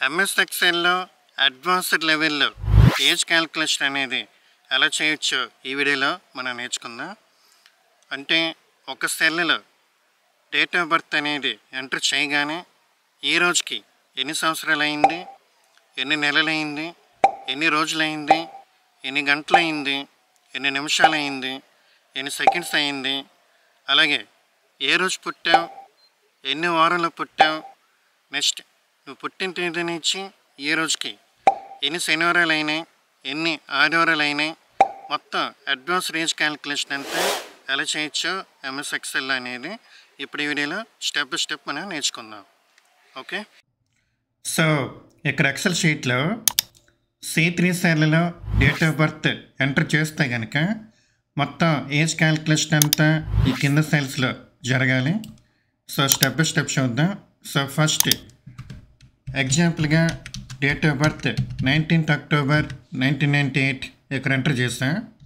MS ఎక్సెల్లో advanced లెవెల్లో age calculation అనేది ఎలా చేయొచ్చో ఈ వీడియోలో మనం నేర్చుకుందాం అంటే ఒక సెల్లో డేట్ ఆఫ్ బర్త్ అనేది ఎంటర్ చేయగానే ఈ రోజుకి ఎన్ని సంవత్సరాలు అయింది ఎన్ని నెలలైంది ఎన్ని రోజులైంది ఎన్ని గంటలైంది ఎన్ని నిమిషాలు అయింది ఎన్ని సెకండ్స్ అయింది అలాగే ఏ రోజు పుట్టావు ఎన్ని వారాలు పుట్టావు నెక్స్ట్ నువ్వు పుట్టిన తేదీ నుంచి ఈ రోజుకి ఎన్ని శనివారాలు అయినాయి ఎన్ని ఆదివారాలు అయినాయి మొత్తం అడ్వాన్స్ రేంజ్ క్యాలిక్యులేషన్ అంతా ఎలా చేయొచ్చో ఎంఎస్ ఎక్సెల్ అనేది ఇప్పుడు ఈ వీడియోలో స్టెప్ బై స్టెప్ మనం నేర్చుకుందాం ఓకే సో ఇక్కడ ఎక్సెల్ షీట్లో సి త్రీ సెల్లో డేట్ ఆఫ్ బర్త్ ఎంటర్ చేస్తే కనుక మొత్తం ఏజ్ క్యాలిక్యులేషన్ అంతా ఈ కింద సెల్స్లో జరగాలి సో స్టెప్ బై స్టెప్ చూద్దాం సో ఫస్ట్ ఎగ్జాంపుల్గా date of birth nineteenth October nineteen ninety eight ఇక్కడ ఎంటర్ చేసా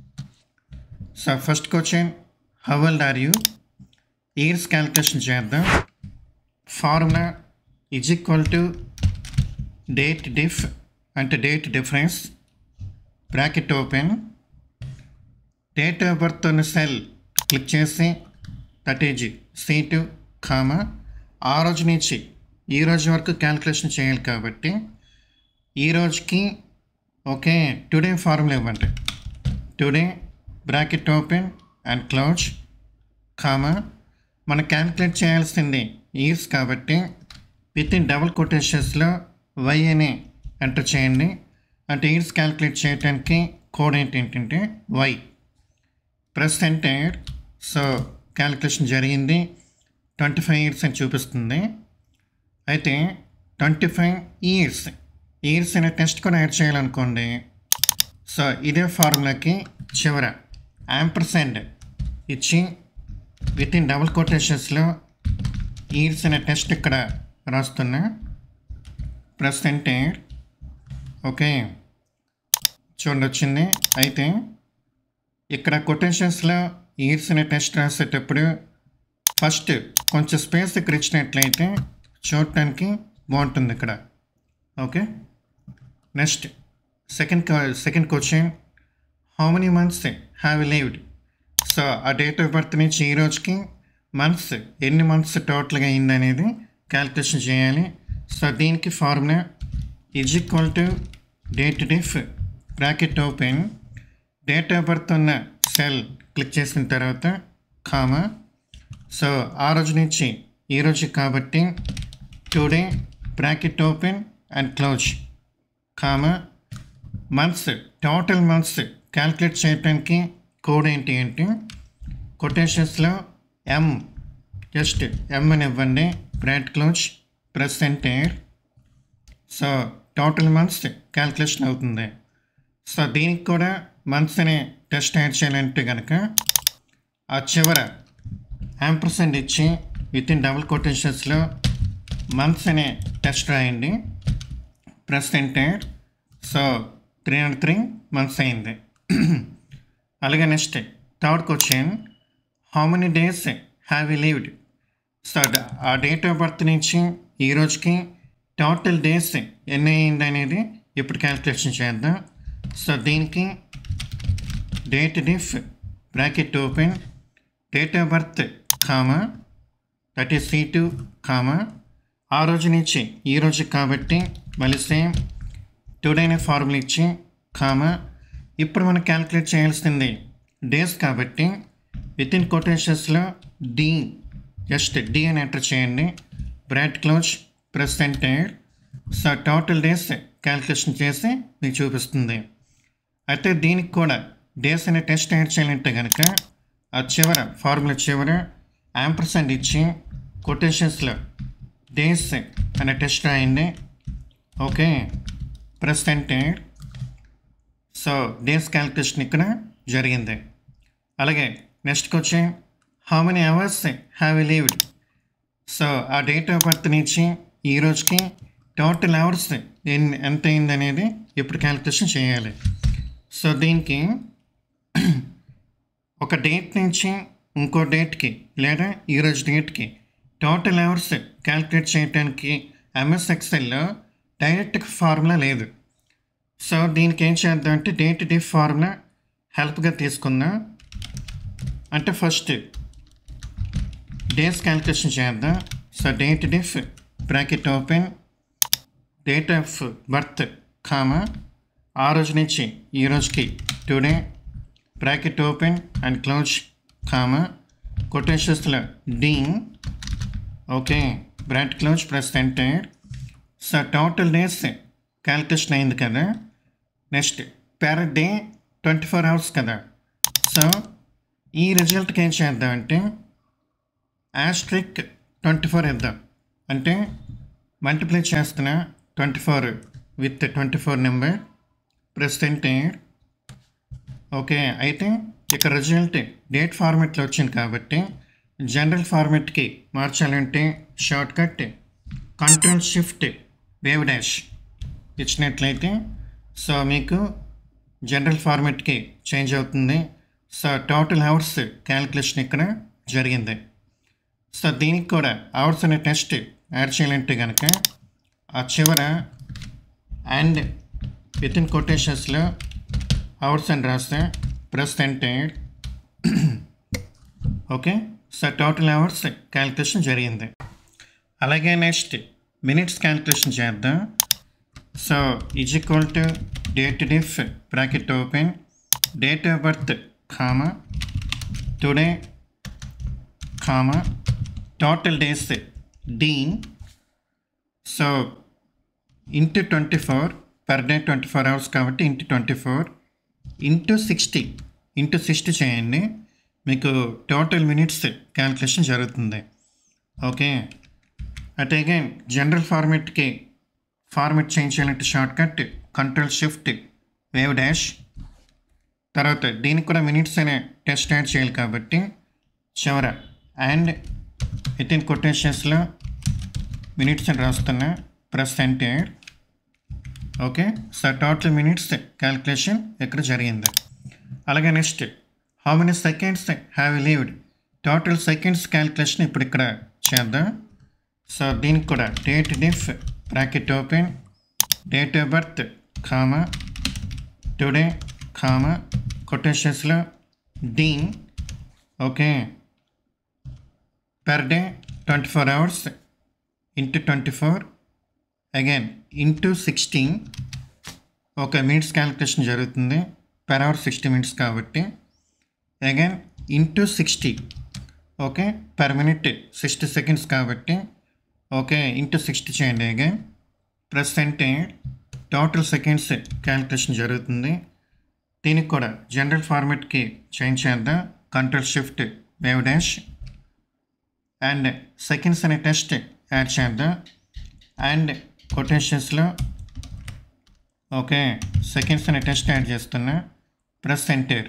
so first question how old are you years calculation చేద్దాం formula is equal to date diff అంటే date difference bracket open date of birth ఉన్న cell click చేసి that is C two comma ఆ రోజు నుంచి ఈ రోజు వరకు క్యాలిక్యులేషన్ చేయాలి కాబట్టి ఈ రోజుకి ఓకే టుడే ఫార్ములా ఇవ్వండి today bracket open and close comma మనం క్యాలిక్యులేట్ చేయాల్సింది ఇయర్స్ కాబట్టి విత్ ఇన్ డబుల్ కొటేషన్స్లో వై అని ఎంటర్ చేయండి అంటే ఇయర్స్ క్యాలిక్యులేట్ చేయడానికి కోడ్ ఏంటి ఏంటంటే Y press enter so calculation జరిగింది ట్వంటీ ఫైవ్ ఇయర్స్ అని చూపిస్తుంది అయితే ట్వంటీ ఫైవ్ ఇయర్స్ ఇయర్స్ అనే టెస్ట్ కూడా యాడ్ చేయాలనుకోండి సో ఇదే ఫార్ములాకి చివర యాంపర్సెండ్ ఇచ్చి విత్ ఇన్ డబుల్ కొటేషన్స్లో ఇయర్స్ అనే టెస్ట్ ఇక్కడ రాస్తున్నా ప్రెస్ ఎంటర్ ఓకే చూడండి వచ్చింది అయితే ఇక్కడ కొటేషన్స్లో ఇయర్స్ అనే టెస్ట్ రాసేటప్పుడు ఫస్ట్ కొంచెం స్పేస్ ఇక్కడ ఇచ్చినట్లయితే చూడటానికి బాగుంటుంది ఇక్కడ okay next second second question how many months have lived so ఆ డేట్ ఆఫ్ బర్త్ నుంచి ఈ రోజుకి మంత్స్ ఎన్ని మంత్స్ టోటల్గా అయింది అనేది క్యాలిక్యులేషన్ చేయాలి సో దీనికి formula is equal to date diff bracket open date of birth ఉన్న సెల్ క్లిక్ చేసిన తర్వాత కామా సో ఆ రోజు నుంచి ఈ రోజు కాబట్టి today bracket open and close comma months total months calculate చేయడానికి కోడ్ ఏంటి ఏంటి కొటేషన్స్లో ఎం జస్ట్ ఎం అని ఇవ్వండి bracket close press enter so total months calculation అవుతుంది సో దీనికి కూడా మంత్స్ అనే టెస్ట్ యాడ్ చేయాలంటే కనుక ఆ చివర యాంపర్సెంట్ ఇచ్చి విత్ ఇన్ డబుల్ కొటేషన్స్లో మంత్స్ అనే టెస్ట్ రాయండి press enter so three hundred three months అయింది అలాగే next third question how many days have you lived so ఆ డేట్ ఆఫ్ బర్త్ నుంచి ఈ రోజుకి టోటల్ డేస్ ఎన్ని అయింది అనేది ఇప్పుడు క్యాలిక్యులేషన్ చేద్దాం సో దీనికి date diff bracket open date of birth comma that is C two comma ఆ రోజు నుంచి ఈ రోజు కాబట్టి మళ్ళీ సేమ్ టుడేనే ఫార్ములా ఇచ్చి కామా ఇప్పుడు మనం క్యాలిక్యులేట్ చేయాల్సింది డేస్ కాబట్టి విత్ ఇన్ కొటేషన్స్లో డి జస్ట్ డి అని ఎంటర్ చేయండి bracket close press enter so total days calculation చేసి మీకు చూపిస్తుంది అయితే దీనికి కూడా డేస్ అనే టెస్ట్ యాడ్ చేయాలంటే కనుక ఆ చివర ఫార్ములా చివర యాంపర్సెంట్ ఇచ్చి కొటేషన్స్లో డేస్ అనే టెస్ట్ రాయండి okay press enter so days calculation ఇక్కడ జరిగింది అలాగే నెక్స్ట్కి వచ్చి how many hours have you lived so ఆ డేట్ ఆఫ్ బర్త్ నుంచి ఈ రోజుకి టోటల్ అవర్స్ ఎన్ని ఎంత అయింది అనేది ఇప్పుడు క్యాలిక్యులేషన్ చేయాలి సో దీనికి ఒక డేట్ నుంచి ఇంకో డేట్కి లేదా ఈరోజు డేట్కి టోటల్ అవర్స్ క్యాలిక్యులేట్ చేయడానికి ఎంఎస్ ఎక్సెల్లో డైరెక్ట్ ఫార్ములా లేదు సో దీనికి ఏం చేద్దాం అంటే డే టు డే ఫార్ములా హెల్ప్గా తీసుకుందాం అంటే ఫస్ట్ డేస్ క్యాలిక్యులేషన్ చేద్దాం so date diff bracket open date of birth comma ఆ రోజు నుంచి ఈ రోజుకి today bracket open and close comma కొటేషన్స్లో D okay bracket close plus enter so total days calculation అయింది కదా next per day twenty four hours కదా so ఈ రిజల్ట్కి ఏం చేద్దామంటే యాస్ట్రిక్ ట్వంటీ ఫోర్ ఇద్దాం అంటే మల్టిప్లై చేస్తున్న twenty four with twenty four number present okay అయితే ఇక్కడ రిజల్ట్ డేట్ ఫార్మెట్లో వచ్చింది కాబట్టి జనరల్ ఫార్మెట్కి మార్చాలంటే shortcut control shift wave dash ఇచ్చినట్లయితే సో మీకు జనరల్ ఫార్మెట్కి చేంజ్ అవుతుంది సో టోటల్ అవర్స్ క్యాలిక్యులేషన్ ఇక్కడ జరిగింది సో దీనికి కూడా అవర్స్ అనే టెస్ట్ యాడ్ చేయాలంటే కనుక ఆ చివర అండ్ విత్ ఇన్ కొటేషన్స్లో అవర్స్ అని రాస్తే ప్రెస్ అంటే okay so total hours calculation జరిగింది అలాగే నెక్స్ట్ మినిట్స్ క్యాలిక్యులేషన్ చేద్దాం so is equal to date diff bracket open date of birth comma today comma total days D so into twenty four per day twenty four hours కాబట్టి into twenty four into sixty into sixty చేయండి మీకు total minutes calculation జరుగుతుంది okay at again general ఫార్మెట్కి format change చేయాలంటే shortcut control shift wave dash తర్వాత దీనికి కూడా minutes అనే టెస్ట్ యాడ్ చేయాలి కాబట్టి చివర అండ్ విత్ ఇన్ కొటేషన్స్లో మినిట్స్ అని రాస్తున్నా press enter okay so total minutes calculation ఇక్కడ జరిగింది అలాగే next how many seconds have lived total seconds calculation ఇప్పుడు ఇక్కడ చేద్దాం సో దీనికి కూడా date diff bracket open date of birth comma today comma కొటేషన్స్లో D okay per day 24 hours into 24 again into sixteen ఒక మినిట్స్ క్యాలిక్యులేషన్ జరుగుతుంది per hour sixty minutes కాబట్టి again into sixty okay per minute sixty seconds కాబట్టి okay into sixty చేయండి again plus అంటే total seconds calculation జరుగుతుంది దీనికి కూడా general ఫార్మెట్కి చేంజ్ చేద్దాం control shift wave dash and seconds అనే టెస్ట్ యాడ్ చేద్దాం అండ్ కొటేషన్స్లో ఓకే సెకండ్స్ అనే టెస్ట్ యాడ్ చేస్తున్నా press enter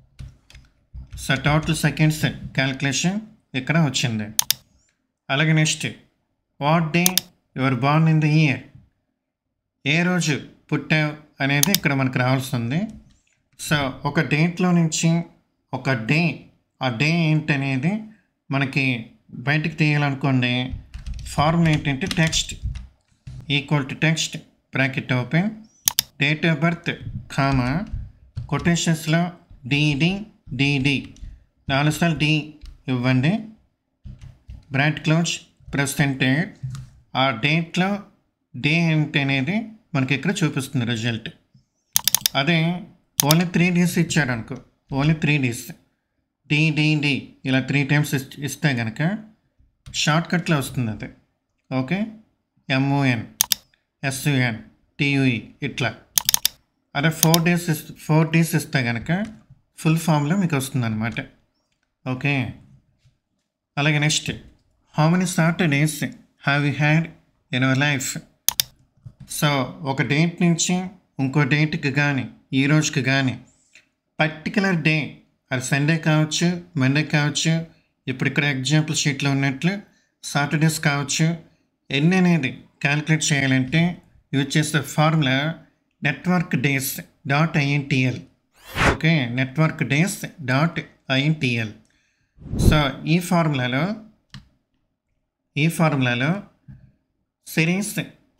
so total seconds calculation ఇక్కడ వచ్చింది అలాగే next what day your born in the year ఏ రోజు పుట్టావు అనేది ఇక్కడ మనకు రావాల్సింది సో ఒక డేట్లో నుంచి ఒక డే ఆ డే ఏంటనేది మనకి బయటికి తీయాలనుకోండి ఫార్ములా ఏంటంటే text equal to text bracket open date of birth comma కొటేషన్స్లో డిడి డిడి నాలుగు సార్లు డి ఇవ్వండి బ్రాట్ క్లోజ్ ప్రెసెంటెడ్ ఆ డేట్లో డే ఏంటి అనేది మనకి ఇక్కడ చూపిస్తుంది రిజల్ట్ అదే ఓన్లీ త్రీ డేస్ ఇచ్చారనుకో ఓన్లీ త్రీ డేస్ డిడిడి ఇలా త్రీ టైమ్స్ ఇస్తే కనుక షార్ట్ కట్లో వస్తుంది అది ఓకే ఎంఓఎన్ ఎస్యుఎన్ టియుఈ ఇట్లా అదే ఫోర్ డేస్ ఫోర్ డేస్ ఇస్తే కనుక ఫుల్ ఫామ్లో మీకు వస్తుంది అనమాట ఓకే అలాగే next how many Saturdays have you had in our life so ఒక డేట్ నుంచి ఇంకో డేట్కి కానీ ఈ రోజుకి కానీ పర్టికులర్ డే అది సండే కావచ్చు మండే కావచ్చు ఇప్పుడు ఇక్కడ ఎగ్జాంపుల్ షీట్లో ఉన్నట్లు సాటర్డేస్ కావచ్చు ఎన్ని అనేది క్యాలిక్యులేట్ చేయాలంటే యూజ్ చేసే formula network days dot INTL okay network days dot INTL so ఈ ఫార్ములాలో ఈ ఫార్ములాలో సిరీస్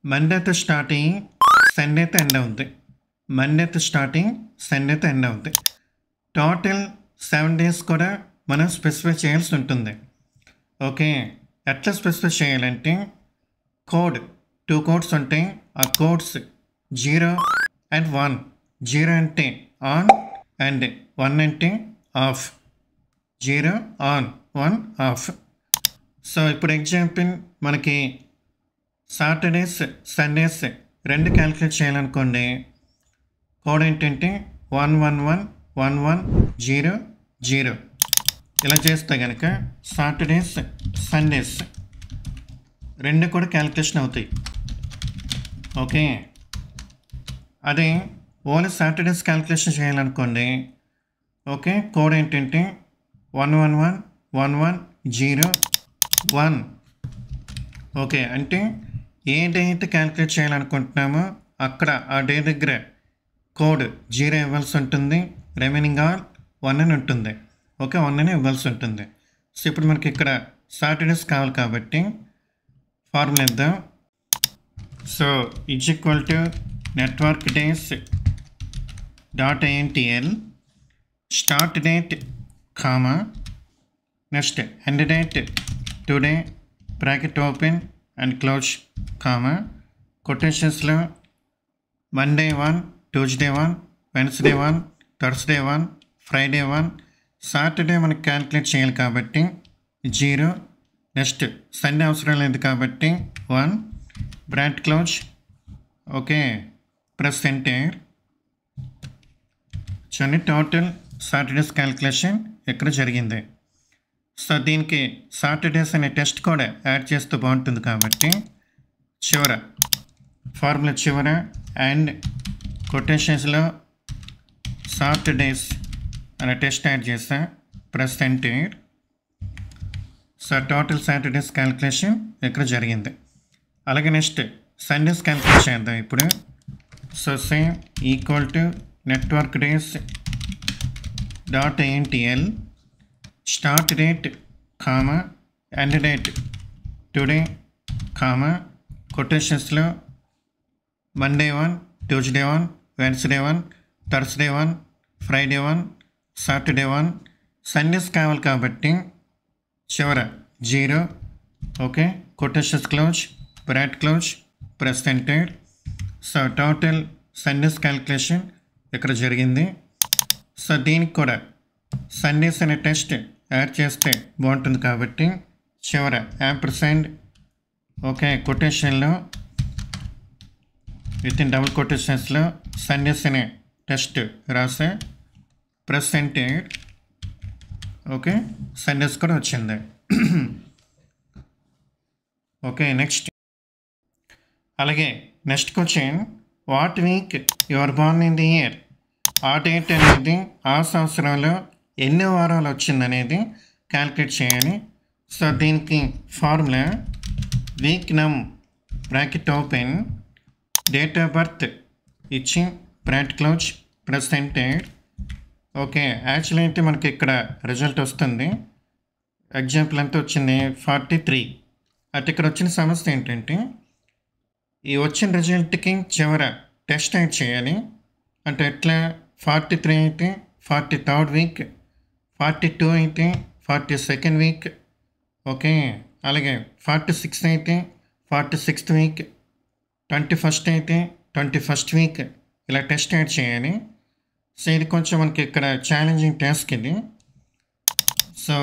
మండేతో స్టార్ట్ అయ్యి సండేతో ఎండ్ అవుద్ది మండేతో స్టార్ట్ అయ్యి సండేతో ఎండ్ అవుద్ది టోటల్ సెవెన్ డేస్ కూడా మనం స్పెసిఫై చేయాల్సి ఉంటుంది ఓకే ఎట్లా స్పెసిఫై చేయాలంటే కోడ్ టూ కోడ్స్ ఉంటాయి ఆ codes zero and one zero అంటే ఆన్ అండ్ వన్ అంటే off zero on one off so ఇప్పుడు ఎగ్జాంపుల్ మనకి సాటర్డేస్ సండేస్ రెండు క్యాలిక్యులేట్ చేయాలనుకోండి కోడ్ ఏంటంటే one one one one one zero zero ఇలా చేస్తే కనుక సాటర్డేస్ సండేస్ రెండు కూడా క్యాలిక్యులేషన్ అవుతాయి ఓకే అదే ఓన్లీ సాటర్డేస్ క్యాలిక్యులేషన్ చేయాలనుకోండి ఓకే కోడ్ ఏంటంటే one one one one one zero one okay అంటే ఏ డే అయితే క్యాలిక్యులేట్ చేయాలనుకుంటున్నామో అక్కడ ఆ డే దగ్గర కోడ్ జీరో ఇవ్వాల్సి ఉంటుంది రిమైనింగ్ ఆల్ వన్ అని ఉంటుంది ఓకే వన్ అని ఇవ్వాల్సి ఉంటుంది సో ఇప్పుడు మనకి ఇక్కడ సాటర్డేస్ కావాలి కాబట్టి ఫార్ములా ఇద్దాం so is equal to network days dot INTL start date comma next end date today bracket open and close comma కొటేషన్స్లో Monday one Tuesday one Wednesday one Thursday one Friday one Saturday మనకి calculate చేయాలి కాబట్టి zero next Sunday అవసరం లేదు కాబట్టి one bracket close okay press enter చూడండి total Saturdays calculation ఇక్కడ జరిగింది సో దీనికి సాటర్డేస్ అనే టెస్ట్ కూడా యాడ్ చేస్తే బాగుంటుంది కాబట్టి చివర ఫార్ములా చివర అండ్ కొటేషన్స్లో సాటర్డేస్ అనే టెస్ట్ యాడ్ చేస్తా press enter so total Saturdays calculation ఇక్కడ జరిగింది అలాగే నెక్స్ట్ సండేస్ క్యాలిక్యులేట్ చేద్దాం ఇప్పుడు so same equal to network days dot INTL start date comma end date today comma కొటేషన్స్లో Monday one Tuesday one Wednesday one Thursday one Friday one Saturday one Sundays కావాలి కాబట్టి చివర zero okay quotations close bracket close press enter so total Sundays calculation ఇక్కడ జరిగింది so దీనికి కూడా Sundays అనే test add చేస్తే బాగుంటుంది కాబట్టి చివర యాంపర్సెండ్ ఓకే కొటేషన్లో విత్ ఇన్ డబుల్ కొటేషన్స్లో సండేస్ అనే టెస్ట్ రాసే ప్రెస్ ఎంటర్ ఓకే సండేస్ కూడా వచ్చింది ఓకే నెక్స్ట్ అలాగే next question what week your born in the year ఆ డేట్ అనేది ఆ సంవత్సరంలో ఎన్ని వారాలు వచ్చిందనేది క్యాల్కులేట్ చేయాలి సో దీనికి formula week num bracket open date of birth ఇచ్చి bracket close press enter okay actually అయితే మనకి ఇక్కడ రిజల్ట్ వస్తుంది ఎగ్జాంపుల్ ఎంత వచ్చింది ఫార్టీ త్రీ అటు ఇక్కడ వచ్చిన సమస్య ఏంటంటే ఈ వచ్చిన రిజల్ట్కి చివర టెస్ట్ యాడ్ చేయాలి అంటే ఎట్లా ఫార్టీ త్రీ అయితే forty third week forty two అయితే ఫార్టీ సెకండ్ వీక్ ఓకే అలాగే ఫార్టీ సిక్స్ అయితే forty sixth week twenty first అయితే ట్వంటీ ఫస్ట్ వీక్ ఇలా టెస్ట్ యాడ్ చేయాలి సో ఇది కొంచెం మనకి ఇక్కడ ఛాలెంజింగ్ టాస్క్ ఇది సో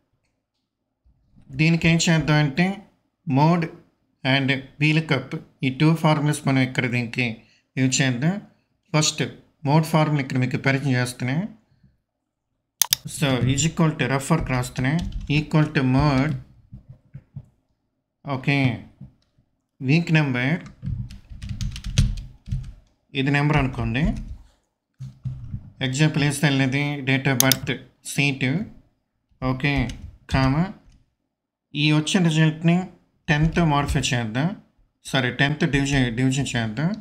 దీనికి ఏం చేద్దాం అంటే మోడ్ అండ్ వీల్ కప్ ఈ టూ ఫార్ములాస్ మనం ఇక్కడ దీనికి యూజ్ చేద్దాం ఫస్ట్ మోడ్ ఫార్ములా ఇక్కడ మీకు పరిచయం చేస్తున్నాయి so is equal to refer రాస్తున్నాయి equal to mod okay week number ఇది నెంబర్ అనుకోండి ఎగ్జాంపుల్ వేస్తే వెళ్ళేది డేట్ ఆఫ్ బర్త్ సీటు ఓకే కామా ఈ వచ్చిన రిజల్ట్ని టెన్త్ మాడిఫై చేద్దాం సరే టెన్త్ డివిజన్ డివిజన్ చేద్దాం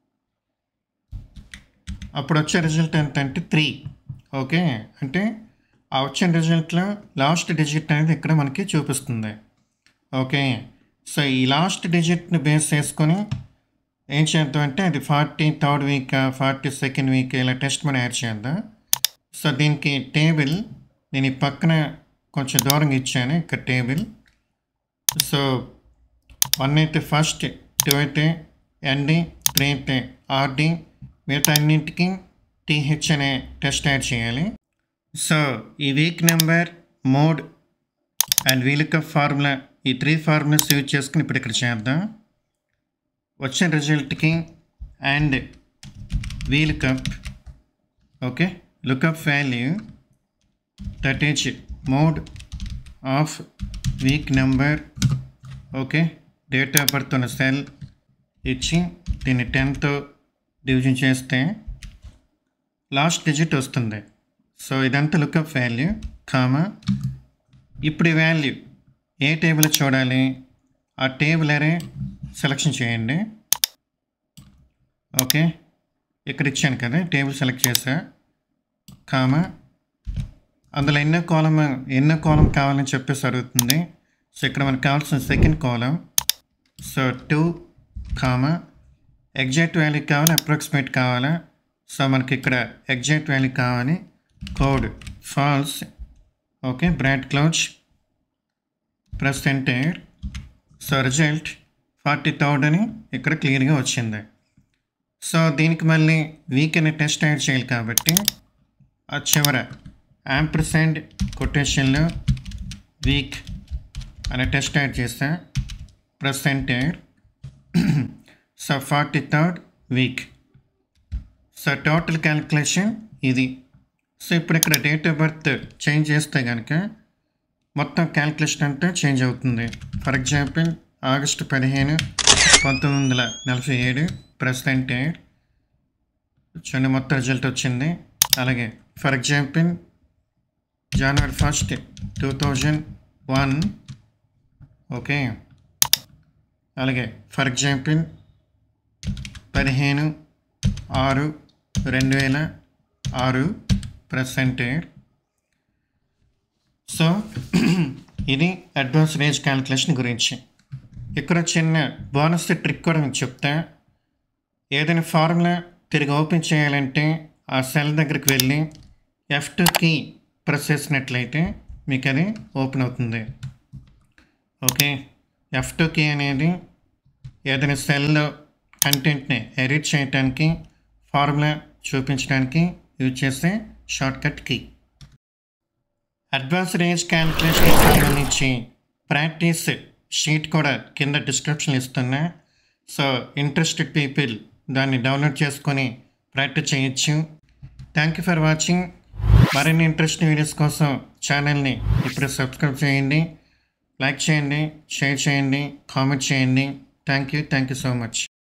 అప్పుడు వచ్చే రిజల్ట్ ఎంత అంటే త్రీ ఓకే అంటే ఆ వచ్చిన రిజల్ట్లో లాస్ట్ డిజిట్ అనేది ఇక్కడ మనకి చూపిస్తుంది ఓకే సో ఈ లాస్ట్ డిజిట్ని బేస్ చేసుకొని ఏం చేద్దాం అంటే అది forty third week forty second week ఇలా టెస్ట్ మనం యాడ్ చేద్దాం సో దీనికి టేబుల్ నేను ఈ పక్కన కొంచెం దూరంగా ఇచ్చాను ఇక్కడ టేబుల్ సో వన్ అయితే ఫస్ట్ టూ అయితే ఎన్డి త్రీ అయితే ఆర్డి మిగతా అన్నింటికి టీహెచ్ అనే టెస్ట్ యాడ్ చేయాలి సో ఈ week number mod and VLOOKUP formula ఈ త్రీ ఫార్ములాస్ యూజ్ చేసుకుని ఇప్పుడు ఇక్కడ చేద్దాం వచ్చిన రిజల్ట్కి and VLOOKUP okay lookup value that is mod of week number okay date of birth ఉన్న సెల్ ఇచ్చి దీన్ని టెన్తో డివిజన్ చేస్తే లాస్ట్ డిజిట్ వస్తుంది సో ఇదంతా లుకప్ వాల్యూ కామా ఇప్పుడు ఈ వాల్యూ ఏ టేబుల్ చూడాలి ఆ టేబుల్ అరే సెలెక్షన్ చేయండి ఓకే ఇక్కడ ఇచ్చాను కదా టేబుల్ సెలెక్ట్ చేసా కామా అందులో ఎన్నో కాలం ఎన్నో కాలం కావాలని చెప్పేసి అడుగుతుంది సో ఇక్కడ మనకు కావాల్సిన second column so two comma exact value కావాలి అప్రాక్సిమేట్ కావాలా సో మనకి ఇక్కడ ఎగ్జాక్ట్ వాల్యూ కావాలి code false okay bracket close plus enter so result forty థౌడ్ అని ఇక్కడ క్లియర్గా వచ్చింది సో దీనికి మళ్ళీ వీక్ అనే టెస్ట్ యాడ్ చేయాలి కాబట్టి ఆ చివర యాంపర్సెంట్ కొటేషన్లో వీక్ అనే టెస్ట్ యాడ్ చేస్తా plus enter so forty third week so total calculation ఇది సో ఇప్పుడు ఇక్కడ డేట్ ఆఫ్ బర్త్ చేంజ్ చేస్తే కనుక మొత్తం క్యాలిక్యులేషన్ అంతా చేంజ్ అవుతుంది ఫర్ ఎగ్జాంపుల్ ఆగస్టు పదిహేను పంతొమ్మిది వందల నలభై ఏడు ప్రెసిడెంట్ చూడండి మొత్తం రిజల్ట్ వచ్చింది అలాగే for example January first two thousand one okay అలాగే ఫర్ ఎగ్జాంపుల్ పదిహేను ఆరు రెండు వేల ఆరు పర్సెంటేజ్ సో ఇది అడ్వాన్స్ రేంజ్ క్యాలిక్యులేషన్ గురించి ఇక్కడ చిన్న బోనస్ ట్రిక్ కూడా మీకు చెప్తా ఏదైనా ఫార్ములా తిరిగి ఓపెన్ చేయాలంటే ఆ సెల్ దగ్గరికి వెళ్ళి ఎఫ్ టూ కీ ప్రెస్ చేసినట్లయితే మీకు అది ఓపెన్ అవుతుంది ఓకే ఎఫ్ టూ కీ అనేది ఏదైనా సెల్లో కంటెంట్ని ఎడిట్ చేయడానికి ఫార్ములా చూపించడానికి యూజ్ చేసే షార్ట్కట్ కీ అడ్వాన్స్ రేంజ్ క్యాలిక్యులేషన్కి సంబంధించి ప్రాక్టీస్ షీట్ కూడా కింద డిస్క్రిప్షన్ ఇస్తున్నా సో ఇంట్రెస్టెడ్ పీపుల్ దాన్ని డౌన్లోడ్ చేసుకొని ప్రాక్టీస్ చేయొచ్చు థ్యాంక్ యూ ఫర్ వాచింగ్ మరిన్ని ఇంట్రెస్టింగ్ వీడియోస్ కోసం ఛానల్ని ఇప్పుడు సబ్స్క్రైబ్ చేయండి లైక్ చేయండి షేర్ చేయండి కామెంట్ చేయండి thank you thank you so much